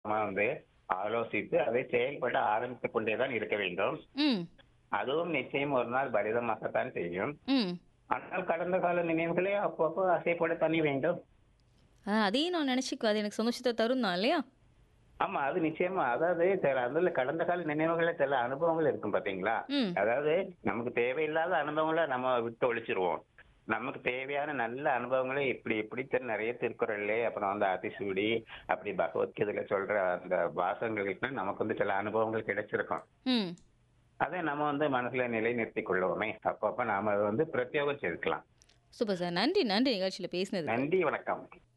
நம்ம வந்து ஆலோசித்து அதை செயல்பட ஆரம்பித்துக் கொண்டேதான் இருக்க வேண்டும் ம் அதுவும் நிச்சயம் ஒரு நாள் பலிதமாகத்தான் செய்யும் ம் ஆனால் கடந்த கால நினைவுகளை அப்பப்போ அசைப்பட தனி வேண்டும் ஆ, அதையும் நான் நினச்சிக்குவேன் அது எனக்கு சந்தோஷத்தை தரும் தான் இல்லையா ஆமா அது நிச்சயமா அதாவது சில அதுல கடந்த கால நினைவுகள சில அனுபவங்கள் இருக்கும் பாத்தீங்களா ம் அதாவது நமக்கு தேவையில்லாத அனுபவங்களை நம்ம விட்டு ஒழிச்சிருவோம் நமக்கு தேவையான நல்ல அனுபவங்களை இப்படி இப்படி தெரி- நிறைய திருக்குறள்லே அப்புறம் அந்த அதிசூடி அப்படி பகவத்கீதையில சொல்ற அந்த வாசங்களுக்கு நமக்கு வந்து சில அனுபவங்கள் கிடைச்சிருக்கும் ம் அதை நம்ம வந்து மனசுல நிலைநிறுத்திக் கொள்வோமே அப்பப்ப நாம அதை வந்து பிரத்யோகம் செதுக்கலாம் சூப்பர் சார் நன்றி நன்றி நிகழ்ச்சியில் பேசினது நன்றி வணக்கம்